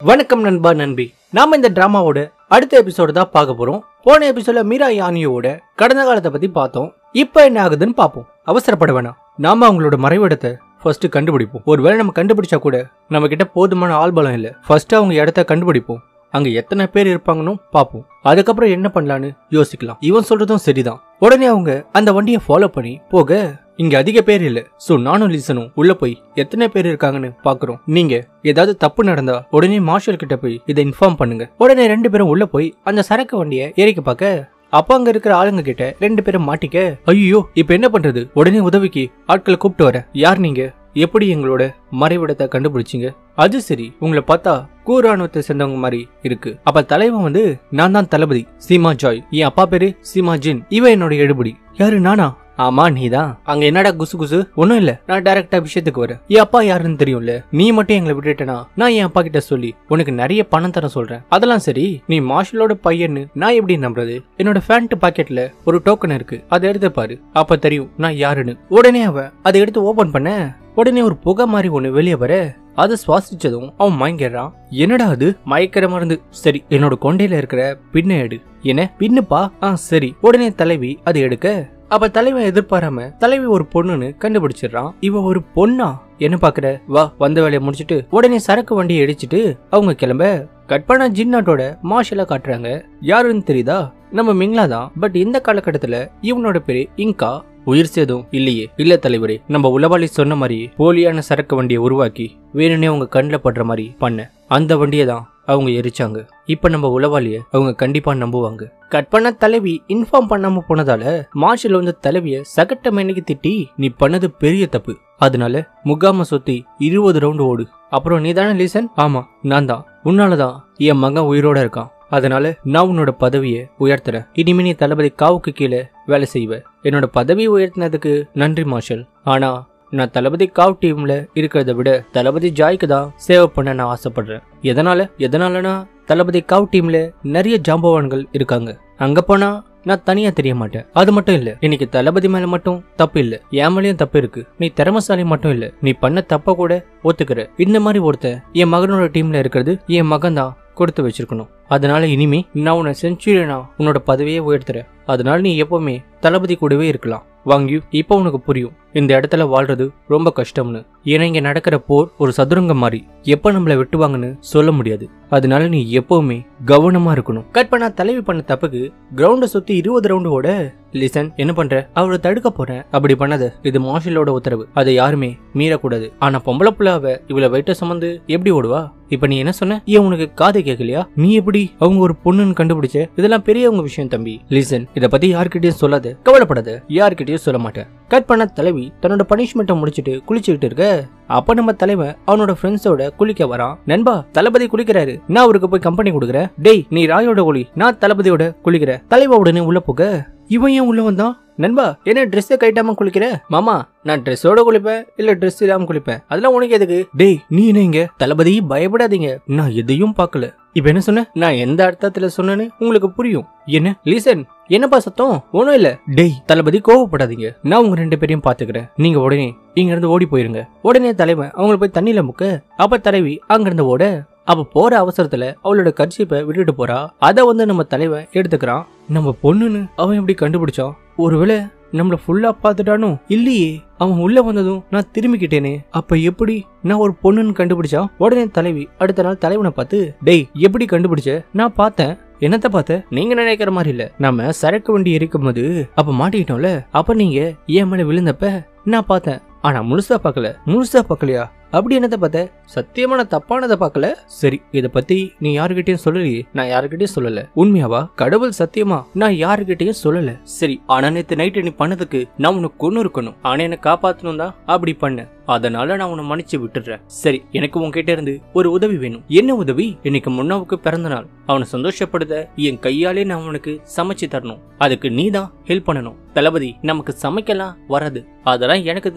வணக்கம் நண்பா நண்பி நாம இந்த டிராமாவோட அடுத்த எபிசோடு தான் பார்க்க போறோம் போன எபிசோட்ல மீரா யானியோட கடந்த காலத்தை பத்தி பார்த்தோம் இப்போ என்ன ஆகுதுன்னு பார்ப்போம் அவசரப்பட வேணாம் நாம அவங்களோட மறைவிடத்தை ஃபர்ஸ்ட் கண்டுபிடிப்போம் ஒருவேளை நம்ம கண்டுபிடிச்சா கூட நம்ம கிட்ட போதுமான ஆள்பலம் இல்ல ஃபர்ஸ்ட் அவங்க இடத்த கண்டுபிடிப்போம் அங்க எத்தனை பேர் இருப்பாங்கன்னு பார்ப்போம் அதுக்கப்புறம் என்ன பண்ணலான்னு யோசிக்கலாம் இவன் சொல்றதும் சரிதான் உடனே அவங்க அந்த வண்டியை ஃபாலோ பண்ணி போக இங்க அதிக பேர் இல்ல சோ நானும் லிசனும் உள்ள போய் எத்தனை பேர் இருக்காங்கன்னு பாக்குறோம் நீங்க ஏதாவது தப்பு நடந்தா உடனே மார்ஷல் கிட்ட போய் இதை இன்ஃபார்ம் பண்ணுங்க உடனே ரெண்டு பேரும் உள்ள போய் அந்த சரக்கு வண்டியை ஏறிக்க பார்க்க அப்ப அங்க இருக்கிற ஆளுங்க கிட்ட ரெண்டு பேரும் மாட்டிக்க ஐயோ இப்ப என்ன பண்றது உடனே உதவிக்கு ஆட்களை கூப்பிட்டு வர யார் நீங்க எப்படி எங்களோட மறைவிடத்தை கண்டுபிடிச்சீங்க அது சரி உங்களை பார்த்தா கூராணுவத்தை சேர்ந்தவங்க மாதிரி இருக்கு அப்ப தலைவன் வந்து நான் தான் தளபதி சீமா ஜாய் என் அப்பா பேரு சீமா ஜின் இவன் என்னோட எடுபடி யாரு நானா ஆமா நீதான் அங்க என்னடா குசு குசு ஒண்ணும் இல்ல நான் டைரக்டா விஷயத்துக்கு வரேன் என் அப்பா யாருன்னு தெரியும்ல நீ மட்டும் எங்களை விட்டுட்டனா நான் என் அப்பா கிட்ட சொல்லி உனக்கு நிறைய பணம் தர சொல்றேன் அதெல்லாம் சரி நீ மார்ஷலோட பையன்னு நான் எப்படி நம்புறது என்னோட ஃபேண்ட் பாக்கெட்ல ஒரு டோக்கன் இருக்கு அதை எடுத்து பாரு அப்ப தெரியும் நான் யாருன்னு உடனே அவன் அதை எடுத்து ஓபன் பண்ண உடனே ஒரு புகை மாதிரி ஒண்ணு வெளியே வர அதை சுவாசிச்சதும் அவன் மயங்கிடுறான் என்னடா அது மயக்கிற மருந்து சரி என்னோட கொண்டையில இருக்கிற பின்ன எடு என்ன பின்னுப்பா ஆ சரி உடனே தலைவி அதை எடுக்க அப்ப தலைவன் எதிர்பாராம தலைவி ஒரு பொண்ணுன்னு கண்டுபிடிச்சிடுறான் இவ ஒரு பொண்ணா என்ன பாக்குற வா வந்த வேலையை முடிச்சிட்டு உடனே சரக்கு வண்டியை இடிச்சிட்டு அவங்க கிளம்ப கட் பண்ண ஜின்னாட்டோட மார்ஷல காட்டுறாங்க யாருன்னு தெரியுதா நம்ம மிங்லா தான் பட் இந்த காலகட்டத்துல இவனோட பேரு இங்கா உயிர் சேதம் இல்லையே இல்ல தலைவரே நம்ம உளவாளி சொன்ன மாதிரி போலியான சரக்கு வண்டியை உருவாக்கி வேணும்னே உங்க கண்ணில் படுற மாதிரி பண்ண அந்த வண்டியை தான் அவங்க எரிச்சாங்க இப்ப நம்ம உளவாளிய அவங்க கண்டிப்பா நம்புவாங்க கட் பண்ண தலைவி இன்ஃபார்ம் பண்ணாம போனதால மார்ஷல் வந்து தலைவிய சகட்ட மேனிக்கு திட்டி நீ பண்ணது பெரிய தப்பு அதனால முகாம சுத்தி இருபது ரவுண்டு ஓடு அப்புறம் நீ தானே லீசன் ஆமா நான் தான் உன்னாலதான் என் மகன் உயிரோட இருக்கான் அதனால நான் உன்னோட பதவியை உயர்த்துறேன் இனிமே நீ தளபதி காவுக்கு கீழே வேலை செய்வ என்னோட பதவியை உயர்த்தினதுக்கு நன்றி மார்ஷல் ஆனா நான் தளபதி காவ் டீம்ல இருக்கிறத விட தளபதி ஜாய்க்கு தான் சேவை பண்ண நான் ஆசைப்படுறேன் எதனால எதனாலனா தளபதி காவ் டீம்ல நிறைய ஜாம்பவான்கள் இருக்காங்க அங்க போனா நான் தனியா தெரிய மாட்டேன் அது மட்டும் இல்ல இன்னைக்கு தளபதி மேல மட்டும் தப்பு இல்ல என் மேலயும் தப்பு இருக்கு நீ திறமசாலி மட்டும் இல்ல நீ பண்ண தப்ப கூட ஒத்துக்கிற இந்த மாதிரி ஒருத்தன் என் மகனோட டீம்ல இருக்கிறது என் மகன் தான் கொடுத்து வச்சிருக்கணும் அதனால இனிமே நான் உன்னை செஞ்சுரியனா உன்னோட பதவியே உயர்த்துறேன் அதனால நீ எப்பவுமே தளபதி கூடவே இருக்கலாம் வாங்கியூ இப்போ உனக்கு புரியும் இந்த இடத்துல வாழ்றது ரொம்ப கஷ்டம்னு ஏன்னா இங்க நடக்கிற போர் ஒரு சதுரங்கம் மாதிரி எப்ப நம்மள வெட்டுவாங்கன்னு சொல்ல முடியாது அதனால நீ எப்பவுமே கவனமா இருக்கணும் கட் பண்ணா தலைவி பண்ண தப்புக்கு கிரவுண்ட சுத்தி இருபது ரவுண்டு ஓட லிசன் என்ன பண்ற அவளை தடுக்க போறேன் அப்படி பண்ணது இது மார்ஷலோட உத்தரவு அதை யாருமே மீறக்கூடாது ஆனா பொம்பளை புள்ள அவ இவளை வெயிட்ட சுமந்து எப்படி ஓடுவா இப்ப நீ என்ன சொன்ன ஏன் உனக்கு காது கேட்கலையா நீ எப்படி அவங்க ஒரு பொண்ணுன்னு கண்டுபிடிச்ச இதெல்லாம் பெரியவங்க விஷயம் தம்பி லிசன் இத பத்தி யார்கிட்டயும் சொல்லாத கவலைப்படாத யார்கிட்டயும் சொல்ல மாட்டேன் கட் பண்ண தலைவி தன்னோட பனிஷ்மெண்ட்டை முடிச்சிட்டு குளிச்சுக்கிட்டு இருக்க அப்ப நம்ம தலைவன் அவனோட ஃப்ரெண்ட்ஸோட குளிக்க வரான் நண்பா தளபதி குளிக்கிறாரு நான் அவருக்கு போய் கம்பெனி கொடுக்குறேன் டேய் நீ ராயோட குளி நான் தளபதியோட குளிக்கிறேன் தலைவா உடனே உள்ள போக இவன் ஏன் உள்ள வந்தான் நண்பா என்ன ட்ரெஸ் கைட்டாம குளிக்கிற மாமா நான் ட்ரெஸ்ஸோட குளிப்பேன் இல்ல ட்ரெஸ் இல்லாம குளிப்பேன் அதெல்லாம் உனக்கு எதுக்கு டேய் நீ என்ன இங்க தளபதி பயப்படாதீங்க நான் எதையும் பார்க்கல இப்ப என்ன சொன்ன நான் எந்த அர்த்தத்துல சொன்னேன்னு உங்களுக்கு புரியும் என்ன லீசன் என்னப்பா சத்தம் ஒண்ணும் இல்ல டேய் தளபதி கோவப்படாதீங்க நான் உங்க ரெண்டு பேரையும் பாத்துக்கிறேன் நீங்க உடனே இங்க இருந்து ஓடி போயிருங்க உடனே தலைவன் அவங்கள போய் தண்ணியில முக்க அப்ப தலைவி அங்கிருந்து ஓட அப்ப போற அவசரத்துல அவளோட கர்ச்சிப்பை விட்டுட்டு போறா அத வந்து நம்ம தலைவன் எடுத்துக்கிறான் நம்ம பொண்ணுன்னு அவன் எப்படி கண்டுபிடிச்சான் ஒருவேளை நம்மள ஃபுல்லா பாத்துட்டானோ இல்லையே அவன் உள்ள வந்ததும் நான் திரும்பிக்கிட்டேனே அப்ப எப்படி நான் ஒரு பொண்ணுன்னு கண்டுபிடிச்சான் உடனே தலைவி அடுத்த நாள் தலைவனை பார்த்து டேய் எப்படி கண்டுபிடிச்ச நான் பார்த்தேன் என்னத்த பார்த்த நீங்க நினைக்கிற மாதிரி இல்ல நாம சரக்கு வண்டி எரிக்கும் போது அப்ப மாட்டிக்கிட்டோம்ல அப்ப நீங்க என் மேல விழுந்தப்ப நான் பார்த்தேன் ஆனா முழுசா பார்க்கல முழுசா பார்க்கலையா அப்படி என்னத்த பார்த்த சத்தியமா நான் தப்பானதை பார்க்கல சரி இத பத்தி நீ யாருகிட்டயும் சொல்லலையே நான் யாருகிட்டயும் சொல்லல உண்மையாவா கடவுள் சத்தியமா நான் யாருகிட்டயும் சொல்லல சரி ஆனா நேத்து நைட்டு நீ பண்ணதுக்கு நான் உனக்கு கொண்டு இருக்கணும் ஆனா என்ன காப்பாத்தணும் தான் அப்படி பண்ண அதனால நான் உன்னை மன்னிச்சு விட்டுறேன் சரி எனக்கு உன்கிட்ட இருந்து ஒரு உதவி வேணும் என்ன உதவி இன்னைக்கு முன்னாவுக்கு பிறந்த நாள் அவனை சந்தோஷப்படுத்த என் கையாலே நான் அவனுக்கு சமைச்சு தரணும் அதுக்கு நீ தான் ஹெல்ப் பண்ணணும் தளபதி நமக்கு சமைக்கலாம் வராது அதெல்லாம் எனக்கு தெரியாது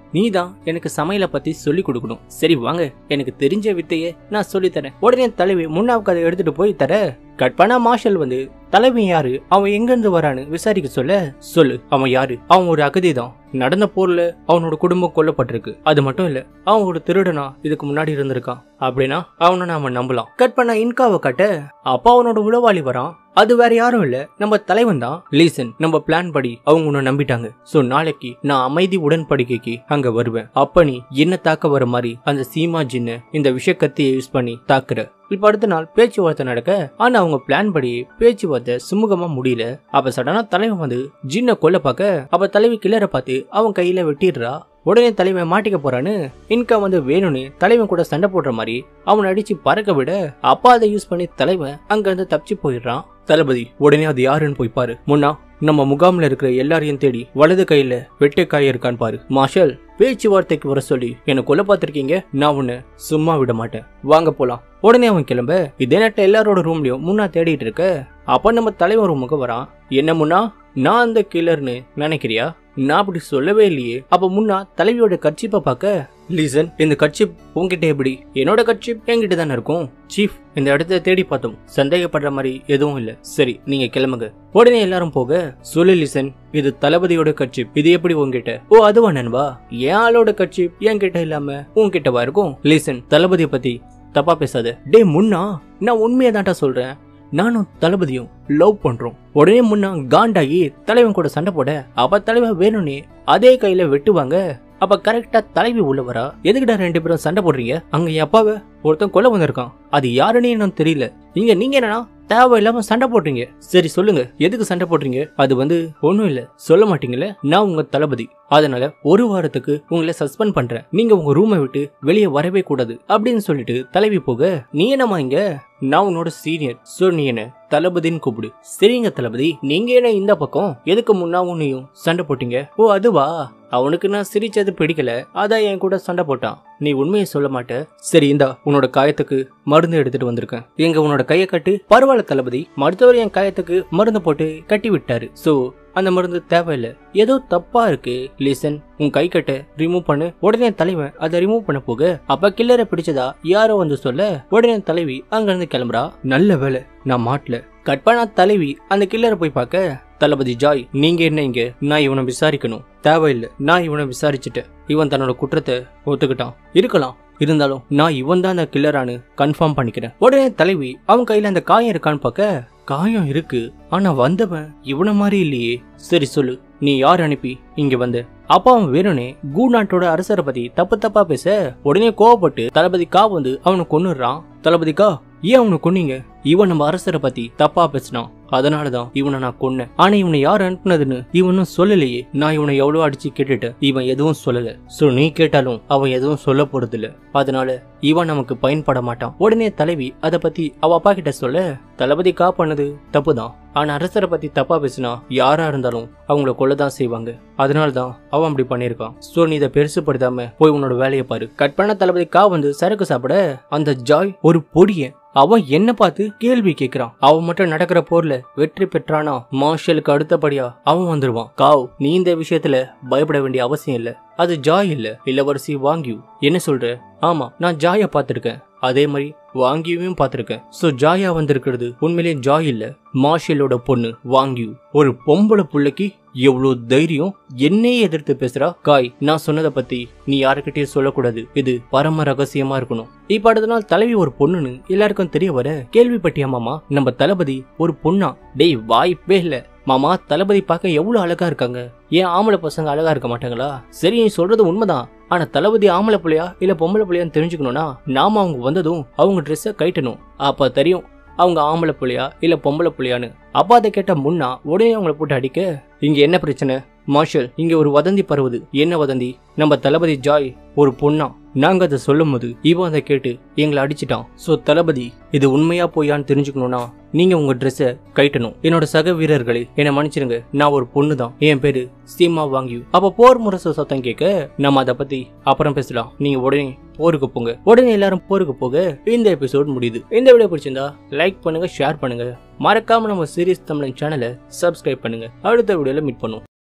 நீ தான் எனக்கு சமையலை பத்தி சொல்லி கொடுக்கணும் சரி வாங்க எனக்கு தெரிஞ்ச வித்தையே நான் சொல்லி தரேன் உடனே தலைவி முன்னாவுக்கு அதை எடுத்துட்டு போய் தர கட் பண்ணா மார்ஷல் வந்து தலைவி யாரு அவன் எங்க இருந்து வரான்னு விசாரிக்க சொல்ல சொல்லு அவன் யாரு அவன் ஒரு அகதி தான் நடந்த போர்ல அவனோட குடும்பம் கொல்லப்பட்டிருக்கு அது மட்டும் இல்ல அவன் ஒரு திருடனா இதுக்கு முன்னாடி இருந்திருக்கான் அப்படின்னா அவனை நாம நம்பலாம் கட் பண்ண இன்காவை காட்ட அப்பா அவனோட உளவாளி வரான் அது வேற யாரும் இல்ல நம்ம தலைவன் தான் லீசன் நம்ம பிளான் படி அவங்க உன்னை நம்பிட்டாங்க சோ நாளைக்கு நான் அமைதி உடன்படிக்கைக்கு அங்க வருவேன் அப்ப நீ என்ன தாக்க வர மாதிரி அந்த சீமா ஜின்ன இந்த விஷ கத்தியை யூஸ் பண்ணி தாக்குற இப்ப அடுத்த நாள் பேச்சுவார்த்தை நடக்க ஆனா அவங்க பிளான் படி பேச்சுவார்த்தை சுமூகமா முடியல அப்ப சடனா தலைவன் வந்து ஜின்ன கொல்ல பார்க்க அப்ப தலைவி கிளற பார்த்து அவன் கையில வெட்டிடுறா உடனே தலைவன் மாட்டிக்க போறான்னு இன்கா வந்து வேணும்னு தலைவன் கூட சண்டை போடுற மாதிரி அவனை அடிச்சு பறக்க விட அப்பா அதை யூஸ் பண்ணி தலைவன் அங்க இருந்து தப்பிச்சு போயிடுறான் தளபதி உடனே அது யாருன்னு போய் பாரு முன்னா நம்ம முகாம்ல இருக்கிற எல்லாரையும் தேடி வலது கையில வெட்டைக்காய் இருக்கான்னு பாரு மார்ஷல் பேச்சுவார்த்தைக்கு வர சொல்லி என்ன கொல்ல பார்த்திருக்கீங்க நான் உன்னை சும்மா விட மாட்டேன் வாங்க போலாம் உடனே அவன் கிளம்ப இதே நேரத்தில் எல்லாரோட ரூம்லயும் முன்னா தேடிட்டு இருக்க அப்ப நம்ம தலைவன் ரூமுக்கு வரான் என்ன முன்னா நான் அந்த கில்லர்னு நினைக்கிறியா நான் அப்படி சொல்லவே இல்லையே அப்ப முன்னா தலைவியோட கட்சிப்பை பார்க்க லீசன் இந்த கட்சிப் உன்கிட்ட எப்படி என்னோட கட்சிப் என்கிட்ட தானே இருக்கும் சீஃப் இந்த இடத்த தேடி பார்த்தோம் சந்தேகப்படுற மாதிரி எதுவும் இல்ல சரி நீங்க கிளம்புங்க உடனே எல்லாரும் போக சொல்லு லிசன் இது தளபதியோட கட்சி இது எப்படி உன்கிட்ட ஓ அதுவா நண்பா என் ஆளோட கட்சி என்கிட்ட இல்லாம உன்கிட்டவா இருக்கும் லிசன் தளபதியை பத்தி தப்பா பேசாத டே முன்னா நான் உண்மையை தான்டா சொல்றேன் நானும் தளபதியும் லவ் பண்றோம் உடனே முன்னா காண்டாகி தலைவன் கூட சண்டை போட அப்ப தலைவன் வேணும்னே அதே கையில வெட்டுவாங்க அப்ப கரெக்டா தலைவி உள்ள வரா எதுக்குடா ரெண்டு பேரும் சண்டை போடுறீங்க அங்க என் அப்பாவை ஒருத்தன் கொல்ல வந்திருக்கான் அது யாருன்னு எனக்கு தெரியல நீங்க நீங்க என்னன்னா தேவையில்லாம சண்டை போடுறீங்க சரி சொல்லுங்க எதுக்கு சண்டை போடுறீங்க அது வந்து ஒண்ணும் இல்ல சொல்ல மாட்டீங்களே நான் உங்க தளபதி அதனால ஒரு வாரத்துக்கு உங்களை சஸ்பெண்ட் பண்றேன் நீங்க உங்க ரூமை விட்டு வெளியே வரவே கூடாது அப்படின்னு சொல்லிட்டு தலைவி போக நீ என்னமா இங்க நான் உன்னோட சீனியர் சோ நீ என்ன தளபதின்னு கூப்பிடு சரிங்க தளபதி நீங்க என்ன இந்த பக்கம் எதுக்கு முன்னா உன்னையும் சண்டை போட்டீங்க ஓ அதுவா அவனுக்கு நான் சிரிச்சது பிடிக்கல அதான் என் கூட சண்டை போட்டான் நீ உண்மையை சொல்ல மாட்ட சரி இந்தா உன்னோட காயத்துக்கு மருந்து எடுத்துட்டு வந்திருக்கேன் எங்க உன்னோட கையை கட்டு பரவாயில்ல தளபதி மருத்துவர் என் காயத்துக்கு மருந்து போட்டு கட்டி விட்டாரு சோ அந்த மருந்து தேவையில்லை ஏதோ தப்பா இருக்கு லிசன் உன் கை கட்டை ரிமூவ் பண்ணு உடனே தலைவன் அதை ரிமூவ் பண்ண போக அப்ப கில்லரை பிடிச்சதா யாரோ வந்து சொல்ல உடனே தலைவி அங்க இருந்து கிளம்புறா நல்ல வேலை நான் மாட்டல கட் பண்ணா தலைவி அந்த கில்லரை போய் பார்க்க தளபதி ஜாய் நீங்க என்ன இங்க நான் இவனை விசாரிக்கணும் தேவையில்லை நான் இவனை விசாரிச்சுட்டேன் இவன் தன்னோட குற்றத்தை ஒத்துக்கிட்டான் இருக்கலாம் இருந்தாலும் நான் இவன் தான் அந்த கில்லரானு கன்ஃபார்ம் பண்ணிக்கிறேன் உடனே தலைவி அவன் கையில அந்த காயம் இருக்கான்னு பார்க்க காயம் இருக்கு ஆனா வந்தவன் இவன மாதிரி இல்லையே சரி சொல்லு நீ யார் அனுப்பி இங்க வந்த அப்பா அவன் வேணுனே கூ நாட்டோட அரசரை பத்தி தப்பு தப்பா பேச உடனே கோவப்பட்டு தளபதி கா வந்து அவனை கொன்னுடுறான் தளபதி கா ஏன் அவனை கொன்னீங்க இவன் நம்ம அரசரை பத்தி தப்பா பேசினான் அதனாலதான் இவனை நான் கொன்னேன் ஆனா இவனை யார் அனுப்புனதுன்னு இவனும் சொல்லலையே நான் இவனை எவ்வளவு அடிச்சு கேட்டுட்டேன் இவன் எதுவும் சொல்லல சோ நீ கேட்டாலும் அவன் எதுவும் சொல்ல போறதில்ல அதனால இவன் நமக்கு பயன்பட மாட்டான் உடனே தலைவி அத பத்தி அவ அப்பா கிட்ட சொல்ல தளபதி கா பண்ணது தப்புதான் ஆனா அரசரை பத்தி தப்பா பேசினா யாரா இருந்தாலும் அவங்கள கொல்லதான் செய்வாங்க அதனாலதான் அவன் அப்படி பண்ணிருக்கான் சோ நீ இதை பெருசுப்படுத்தாம போய் உன்னோட வேலையை பாரு கட் பண்ண தளபதி கா வந்து சரக்கு சாப்பிட அந்த ஜாய் ஒரு பொடிய அவன் என்ன பார்த்து கேள்வி கேக்குறான் அவன் மட்டும் நடக்கிற போர்ல வெற்றி பெற்றானா மார்ஷலுக்கு அடுத்தபடியா அவன் வந்துருவான் காவ் நீ இந்த விஷயத்துல பயப்பட வேண்டிய அவசியம் இல்ல அது ஜாய் இல்ல இளவரசி வாங்கியூ என்ன சொல்ற ஆமா நான் ஜாய பார்த்திருக்கேன் அதே மாதிரி வாங்கியும் பார்த்திருக்கேன் சோ ஜாயா வந்திருக்கிறது உண்மையிலேயே ஜாய் இல்ல மார்ஷலோட பொண்ணு வாங்கியூ ஒரு பொம்பளை புள்ளைக்கு எவ்வளவு தைரியம் என்னையே எதிர்த்து பேசுறா காய் நான் சொன்னதை பத்தி நீ யாருக்கிட்டயும் சொல்லக்கூடாது இது பரம ரகசியமா இருக்கணும் இப்ப அடுத்த நாள் தலைவி ஒரு பொண்ணுன்னு எல்லாருக்கும் தெரிய வர கேள்விப்பட்டியா மாமா நம்ம தளபதி ஒரு பொண்ணா டேய் வாய்ப்பே இல்ல மாமா தளபதி பார்க்க எவ்வளவு அழகா இருக்காங்க ஏன் ஆம்பளை பசங்க அழகா இருக்க மாட்டாங்களா சரி நீ சொல்றது உண்மைதான் ஆனா தளபதி ஆம்பளை புள்ளையா இல்ல பொம்பளை புள்ளையான்னு தெரிஞ்சுக்கணும்னா நாம அவங்க வந்ததும் அவங்க ட்ரெஸ்ஸை கைட்டணும் அப்ப தெரியும் அவங்க ஆம்பளை புள்ளையா இல்ல பொம்பளை புள்ளையான்னு அப்பா அதை கேட்ட முன்னா உடனே அவங்கள போட்டு அடிக்க இங்க என்ன பிரச்சனை மார்ஷல் இங்க ஒரு வதந்தி பரவுது என்ன வதந்தி நம்ம தளபதி ஜாய் ஒரு பொண்ணா நாங்க அதை சொல்லும் போது இவன் அதை கேட்டு எங்களை அடிச்சிட்டான் சோ தளபதி இது உண்மையா பொய்யான்னு தெரிஞ்சுக்கணும்னா நீங்க உங்க ட்ரெஸ்ஸை கைட்டணும் என்னோட சக வீரர்களே என்னை மன்னிச்சிருங்க நான் ஒரு பொண்ணு தான் என் பேரு சீமா வாங்கியூ அப்ப போர் முரசு சத்தம் கேட்க நம்ம அதை பத்தி அப்புறம் பேசலாம் நீங்க உடனே போருக்கு போங்க உடனே எல்லாரும் போருக்கு போக இந்த எபிசோட் முடியுது இந்த வீடியோ பிடிச்சிருந்தா லைக் பண்ணுங்க ஷேர் பண்ணுங்க மறக்காம நம்ம சீரியஸ் தமிழன் சேனலை சப்ஸ்கிரைப் பண்ணுங்க அடுத்த வீடியோல மீட் பண்ணுவோம்